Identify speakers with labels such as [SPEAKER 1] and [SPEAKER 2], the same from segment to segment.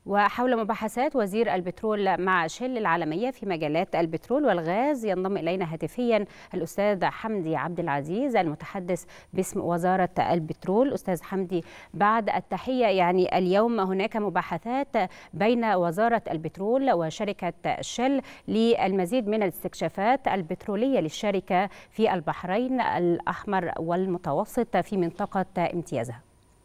[SPEAKER 1] وحول مباحثات وزير البترول مع شل العالمية في مجالات البترول والغاز ينضم إلينا هاتفيا الأستاذ حمدي عبد العزيز المتحدث باسم وزارة البترول أستاذ حمدي بعد التحية يعني اليوم هناك مباحثات بين وزارة البترول وشركة شل للمزيد من الاستكشافات البترولية للشركة في البحرين الأحمر والمتوسط في منطقة امتيازها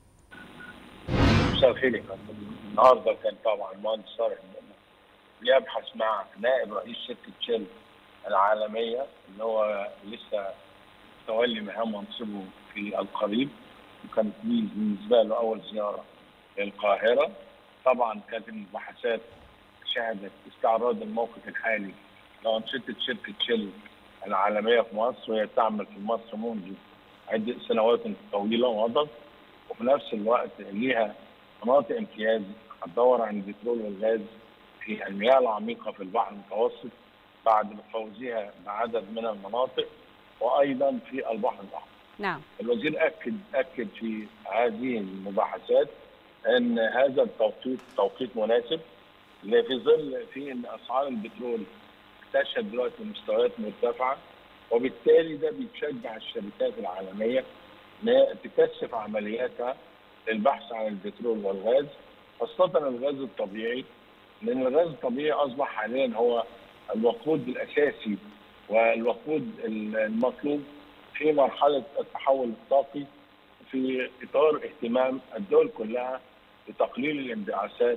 [SPEAKER 2] مساء الخير النهارده كان طبعا المهندس صالح بيبحث مع نائب رئيس شركه شل العالميه اللي هو لسه تولي مهام منصبه في القريب وكانت بالنسبه له اول زياره للقاهره طبعا كانت المباحثات شهدت استعراض الموقف الحالي لانشطه شركه شل العالميه في مصر وهي تعمل في مصر منذ عده سنوات طويله مضت وفي نفس الوقت ليها مناطق امتياز هتدور عن البترول والغاز في المياه العميقه في البحر المتوسط بعد فوزها بعدد من المناطق وايضا في البحر الاحمر.
[SPEAKER 1] نعم.
[SPEAKER 2] الوزير اكد اكد في هذه المباحثات ان هذا التوقيت توقيت مناسب في ظل في ان اسعار البترول تشهد دلوقتي مستويات مرتفعه وبالتالي ده بيشجع الشركات العالميه انها تكثف عملياتها للبحث عن البترول والغاز خاصة الغاز الطبيعي لأن الغاز الطبيعي أصبح حاليا هو الوقود الأساسي والوقود المطلوب في مرحلة التحول الطاقي في إطار اهتمام الدول كلها بتقليل الانبعاثات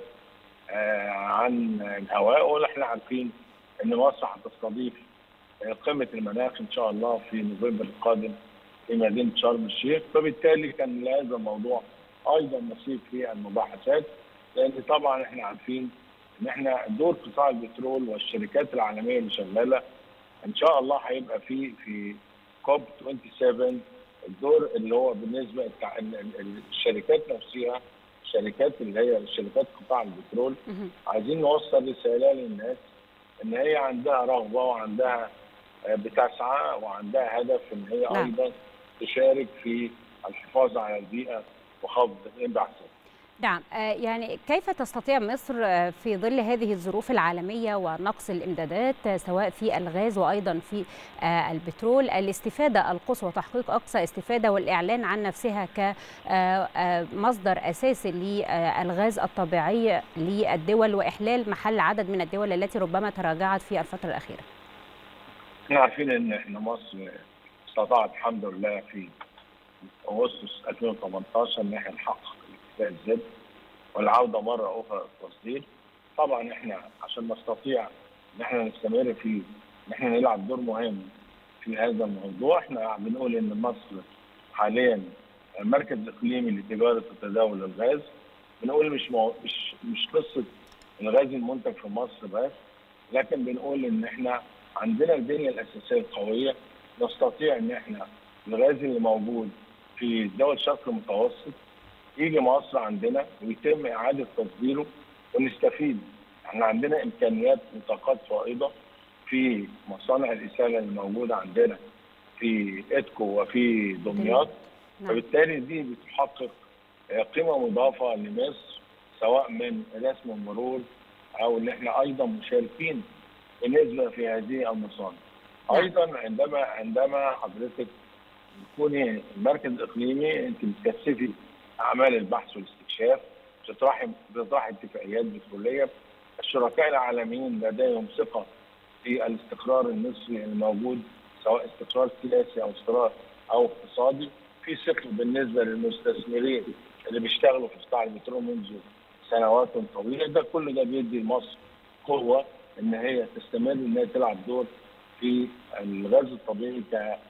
[SPEAKER 2] عن الهواء ونحن عارفين ان مصر هتستضيف قمه المناخ ان شاء الله في نوفمبر القادم في مدينه شرم الشيخ فبالتالي كان لهذا الموضوع ايضا نصيب في المباحثات لان طبعا احنا عارفين ان احنا دور قطاع البترول والشركات العالميه اللي شغاله ان شاء الله هيبقى في في كوب 27 الدور اللي هو بالنسبه الشركات نفسها الشركات اللي هي شركات قطاع البترول عايزين نوصل رساله للناس ان هي عندها رغبه وعندها بتسعى وعندها هدف ان هي نعم. ايضا تشارك في الحفاظ على البيئه وخفض الانبعاثات.
[SPEAKER 1] نعم يعني كيف تستطيع مصر في ظل هذه الظروف العالميه ونقص الامدادات سواء في الغاز وايضا في البترول الاستفاده القصوى تحقيق اقصى استفاده والاعلان عن نفسها كمصدر اساسي للغاز الطبيعي للدول واحلال محل عدد من الدول التي ربما تراجعت في الفتره الاخيره.
[SPEAKER 2] احنا عارفين ان احنا مصر استطاعت الحمد لله في اغسطس 2018 ان احنا نحقق الاكتفاء الذاتي والعوده مره اخرى للتصدير. طبعا احنا عشان نستطيع ان احنا نستمر في ان احنا نلعب دور مهم في هذا الموضوع احنا بنقول ان مصر حاليا مركز اقليمي لتجاره وتداول الغاز بنقول مش مو... مش مش قصه الغاز المنتج في مصر بس لكن بنقول ان احنا عندنا البنيه الاساسيه القويه نستطيع ان احنا الغاز اللي موجود في دول الشرق المتوسط يجي مصر عندنا ويتم اعاده تصديره ونستفيد احنا عندنا امكانيات وطاقات فائضه في مصانع الاساله اللي موجوده عندنا في ادكو وفي دمياط فبالتالي دي بتحقق قيمه مضافه لمصر سواء من رسم المرور او ان احنا ايضا مشاركين بالنسبه في هذه المصانع. ايضا عندما عندما حضرتك تكوني مركز اقليمي انت بتكثفي اعمال البحث والاستكشاف بتطرحي بتطرحي اتفاقيات بتروليه الشركاء العالميين لديهم ثقه في الاستقرار المصري الموجود سواء استقرار سياسي او استقرار او اقتصادي في ثقه بالنسبه للمستثمرين اللي بيشتغلوا في قطاع البترول منذ سنوات طويله ده كل ده بيدي لمصر قوه ان هي تستمر ان هي تلعب دور في الغاز الطبيعي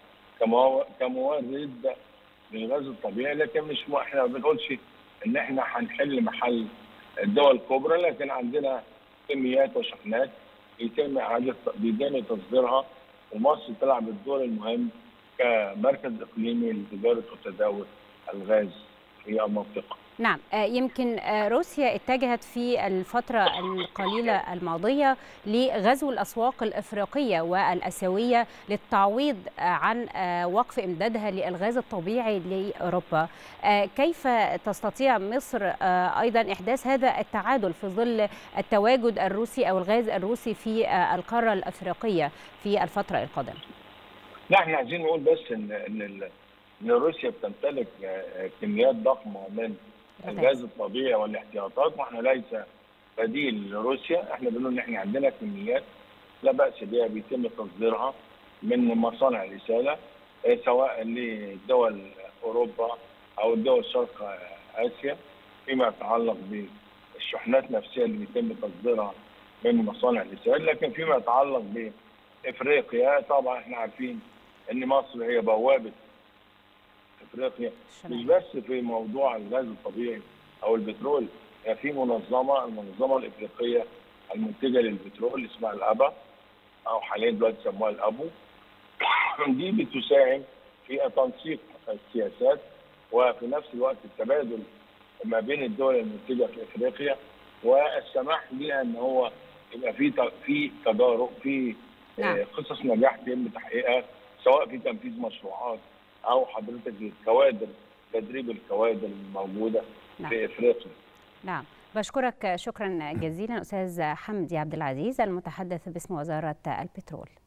[SPEAKER 2] كمورد للغاز الطبيعي لكن مش احنا ما بنقولش ان احنا هنحل محل الدول الكبرى لكن عندنا كميات وشحنات بيتم اعاده بيتم تصديرها ومصر تلعب الدور المهم كمركز اقليمي لتجاره وتداول الغاز في المنطقه.
[SPEAKER 1] نعم يمكن روسيا اتجهت في الفترة القليلة الماضية لغزو الأسواق الإفريقية والأسيوية للتعويض عن وقف إمدادها للغاز الطبيعي لأوروبا كيف تستطيع مصر أيضا إحداث هذا التعادل في ظل التواجد الروسي أو الغاز الروسي في القارة الأفريقية في الفترة القادمة
[SPEAKER 2] لا احنا عايزين نقول بس ان ان ان روسيا بتمتلك كميات ضخمه من الغاز الطبيعي والاحتياطات واحنا ليس بديل لروسيا احنا بنقول ان احنا عندنا كميات لا باس بها بيتم تصديرها من مصانع الرساله سواء لدول اوروبا او دول شرق اسيا فيما يتعلق بالشحنات نفسها اللي بيتم تصديرها من مصانع الرساله لكن فيما يتعلق بافريقيا طبعا احنا عارفين ان مصر هي بوابه افريقيا مش بس في موضوع الغاز الطبيعي او البترول يعني في منظمه المنظمه الافريقيه المنتجه للبترول اسمها الابا او حاليا دلوقتي سموها الابو دي بتساهم في تنسيق السياسات وفي نفس الوقت التبادل ما بين الدول المنتجه في افريقيا والسماح لها ان هو يبقى في في تجارب في
[SPEAKER 1] نعم.
[SPEAKER 2] قصص نجاح يتم تحقيقها سواء في تنفيذ مشروعات او حضرتك الكوادر تدريب الكوادر الموجوده
[SPEAKER 1] نعم.
[SPEAKER 2] في افريقيا
[SPEAKER 1] نعم بشكرك شكرا جزيلا استاذ حمدي عبد العزيز المتحدث باسم وزاره البترول